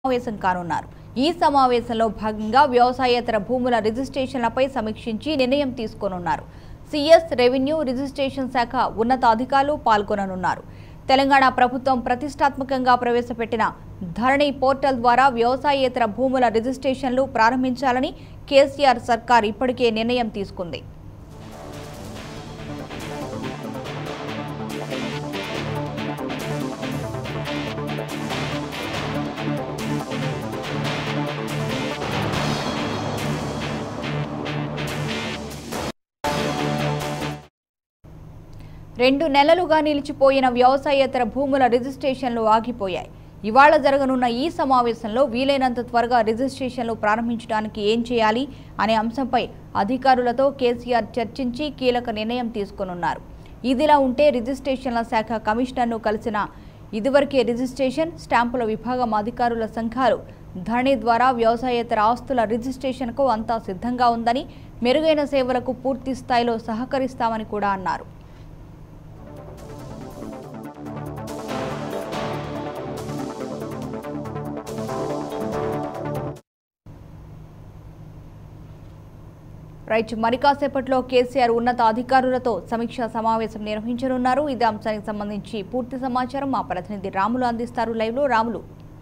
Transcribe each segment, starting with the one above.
సమావేశం కానున్నారు ఈ సమావేశంలో భాగంగా వ్యవసాయేతర భూముల రిజిస్ట్రేషన్లపై సమీక్షించి నిర్ణయం తీసుకోనున్నారు సిఎస్ రెవెన్యూ రిజిస్ట్రేషన్ శాఖ ఉన్నతాధికారులు పాల్గొననున్నారు తెలంగాణ ప్రభుత్వం ప్రతిష్టాత్మకంగా ప్రవేశపెట్టిన ధరణి పోర్టల్ ద్వారా వ్యవసాయేతర భూముల రిజిస్ట్రేషన్లు ప్రారంభించాలని కేసీఆర్ సర్కార్ ఇప్పటికే నిర్ణయం తీసుకుంది రెండు నెలలుగా నిలిచిపోయిన వ్యవసాయేతర భూముల రిజిస్ట్రేషన్లు ఆగిపోయాయి ఇవాళ జరగనున్న ఈ సమావేశంలో వీలైనంత త్వరగా రిజిస్ట్రేషన్లు ప్రారంభించడానికి ఏం చేయాలి అనే అంశంపై అధికారులతో కేసీఆర్ చర్చించి కీలక నిర్ణయం తీసుకోనున్నారు ఇదిలా ఉంటే రిజిస్ట్రేషన్ల శాఖ కమిషనర్ను కలిసిన ఇదివరకే రిజిస్ట్రేషన్ స్టాంపుల విభాగం అధికారుల సంఘాలు ధరణి ద్వారా వ్యవసాయేతర ఆస్తుల రిజిస్ట్రేషన్కు అంతా సిద్ధంగా ఉందని మెరుగైన సేవలకు పూర్తి స్థాయిలో సహకరిస్తామని కూడా అన్నారు రైట్ మరి కాసేపట్లో కేసీఆర్ ఉన్నత అధికారులతో సమీక్షా సమావేశం నిర్వహించనున్నారు ఇదే అంశానికి సంబంధించి పూర్తి సమాచారం మా ప్రతినిధి రాములు అందిస్తారు లైవ్ లో రాములు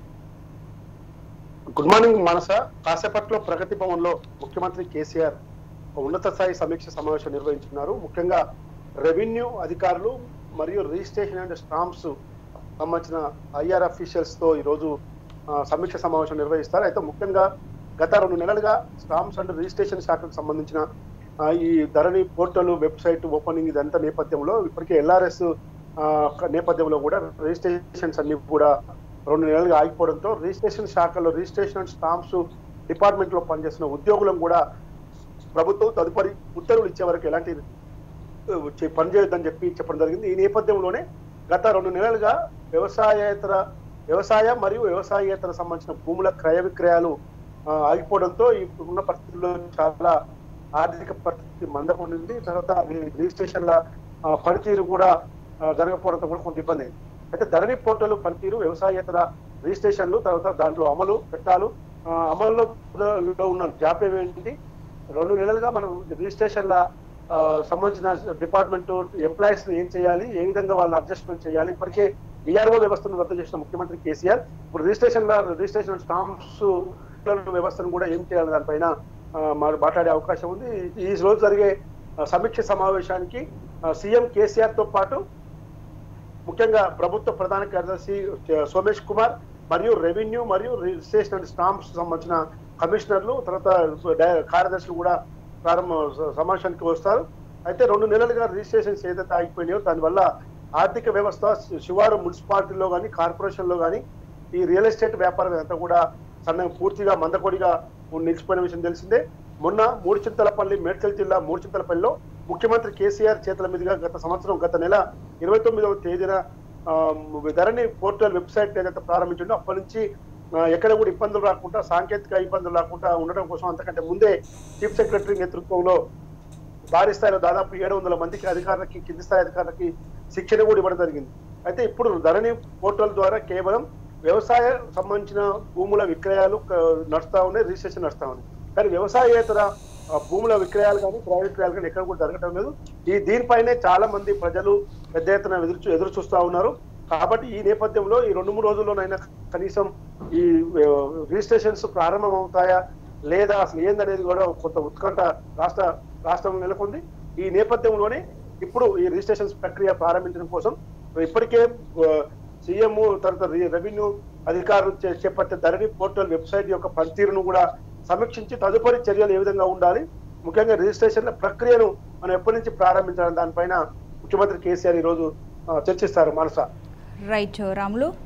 గుడ్ మార్నింగ్ మనస కాసేపట్లో ప్రగతి భవన్ లో ముఖ్యమంత్రి కేసీఆర్ ఉన్నత స్థాయి సమీక్ష సమావేశం నిర్వహించున్నారు ముఖ్యంగా రెవెన్యూ అధికారులు మరియు రిజిస్ట్రేషన్ అండ్ స్టాంప్స్ సంబంధించిన ఐఆర్ అఫీషియల్స్ తో ఈరోజు ఆ, సమీక్ష సమావేశం నిర్వహిస్తారు అయితే ముఖ్యంగా గత రెండు నెలలుగా స్టాంప్స్ అండ్ రిజిస్ట్రేషన్ శాఖకు సంబంధించిన ఆ, ఈ ధరణి పోర్టల్ వెబ్సైట్ ఓపెనింగ్ ఇదంతా నేపథ్యంలో ఇప్పటికే ఎల్ఆర్ఎస్ నేపథ్యంలో కూడా రిజిస్ట్రేషన్స్ అన్ని కూడా రెండు నెలలుగా ఆగిపోవడంతో రిజిస్ట్రేషన్ శాఖలో రిజిస్ట్రేషన్ అండ్ స్టాంప్స్ డిపార్ట్మెంట్ లో పనిచేస్తున్న ఉద్యోగులను కూడా ప్రభుత్వం తదుపరి ఉత్తర్వులు ఇచ్చే వరకు ఎలాంటి ఆ, చే- పని చేయొద్దని చెప్పి చెప్పడం జరిగింది ఈ నేపథ్యంలోనే గత రెండు నెలలుగా వ్యవసాయేతర వ్యవసాయ మరియు వ్యవసాయేతర సంబంధించిన భూముల క్రయ విక్రయాలు ఆ, ఆగిపోవడంతో ఇప్పుడున్న పరిస్థితుల్లో చాలా ఆర్థిక పరిస్థితి మందకొండింది తర్వాత ఈ రిజిస్ట్రేషన్ల ఆ, పనితీరు కూడా ఆ, జరగకపోవడంతో కూడా కొంత ఇబ్బంది అయింది అయితే ధరణి పోర్టల్ పనితీరు వ్యవసాయేతర రిజిస్ట్రేషన్లు తర్వాత దాంట్లో అమలు చట్టాలు ఆ, అమల్లో లో ఉన్న జాప్యం ఏంటి రెండు నెలలుగా మనం రిజిస్ట్రేషన్ల ఆ, సంబంధించిన డిపార్ట్మెంట్ ఎంప్లాయీస్ ఏం చేయాలి ఏ విధంగా వాళ్ళని అడ్జస్ట్మెంట్ చేయాలి ఇప్పటికే విఆర్ఓ వ్యవస్థను రద్దు చేసిన ముఖ్యమంత్రి కేసీఆర్ ఇప్పుడు రిజిస్ట్రేషన్ రిజిస్ట్రేషన్ స్టాంప్స్ వ్యవస్థను కూడా ఏం చేయాలి దానిపైన ఆ, మా- మాట్లాడే అవకాశం ఉంది ఈ రోజు జరిగే ఆ, సమీక్ష సమావేశానికి ఆ, సీఎం కేసీఆర్ తో పాటు ముఖ్యంగా ప్రభుత్వ ప్రధాన కార్యదర్శి ఆ, సోమేష్ కుమార్ మరియు రెవెన్యూ మరియు రిజిస్ట్రేషన్ అండ్ స్టాంప్స్ సంబంధించిన కమిషనర్లు తర్వాత డై- కార్యదర్శులు కూడా ప్రారంభ స- సమావేశానికి వస్తారు అయితే రెండు నెలలుగా రిజిస్ట్రేషన్స్ ఏదైతే ఆగిపోయినాయో దానివల్ల ఆర్థిక వ్యవస్థ శి- శివారు మున్సిపాలిటీలో కానీ కార్పొరేషన్లో కానీ ఈ రియల్ ఎస్టేట్ వ్యాపారం అంతా కూడా సన్న పూర్తిగా మందకొడిగా నిలిచిపోయిన విషయం తెలిసిందే మొన్న మూడుచింతలపల్లి మేడ్చల్ జిల్లా మూడుచింతలపల్లిలో ముఖ్యమంత్రి కేసీఆర్ చేతుల మీదుగా గత సంవత్సరం గత నెల ఇరవై తొమ్మిదవ తేదీన ఆ, ధరణి పోర్టల్ వెబ్సైట్ ఏదైతే ప్రారంభించిందో అప్పటి నుంచి ఆ, ఎక్కడ కూడా ఇబ్బందులు రాకుండా సాంకేతిక ఇబ్బందులు రాకుండా ఉండడం కోసం అంతకంటే ముందే చీఫ్ సెక్రటరీ నేతృత్వంలో భారీ స్థాయిలో దాదాపు ఏడు వందల మందికి అధికారులకి కింది స్థాయి అధికారులకి శిక్షణ కూడా ఇవ్వడం జరిగింది అయితే ఇప్పుడు ధరణి పోర్టల్ ద్వారా కేవలం వ్యవసాయ సంబంధించిన భూముల విక్రయాలు క- నడుస్తా ఉన్నాయి రిజిస్ట్రేషన్ నడుస్తా ఉన్నాయి కానీ వ్యవసాయేతర ఆ, భూముల విక్రయాలు కానీ క్రయ విక్రయాలు కానీ ఎక్కడ కూడా జరగటం లేదు ఈ దీనిపైనే చాలా మంది ప్రజలు పెద్ద ఎత్తున ఎదురు చూ- ఎదురు చూస్తా ఉన్నారు కాబట్టి ఈ నేపథ్యంలో ఈ రెండు మూడు రోజుల్లోనైనా కనీసం ఈ ఆ, రిజిస్ట్రేషన్స్ ప్రారంభం అవుతాయా లేదా అసలు ఏందనేది కూడా కొంత ఉత్కంఠ రాష్ట్ర రాష్ట్రంలో నెలకొంది ఈ నేపథ్యంలోనే ఇప్పుడు ఈ రిజిస్ట్రేషన్స్ ప్రక్రియ ప్రారంభించడం కోసం ఇప్పటికే సీఎం తర్వాత రి- రెవెన్యూ అధికారులు చే- చేపట్టే ధరణి పోర్టల్ వెబ్సైట్ యొక్క పనితీరును కూడా సమీక్షించి తదుపరి చర్యలు ఏ విధంగా ఉండాలి ముఖ్యంగా రిజిస్ట్రేషన్ల ప్రక్రియను మనం ఎప్పటి నుంచి ప్రారంభించాలి దానిపైన ముఖ్యమంత్రి కేసీఆర్ ఈ రోజు ఆ, చర్చిస్తారు మనస రైట్ రాములు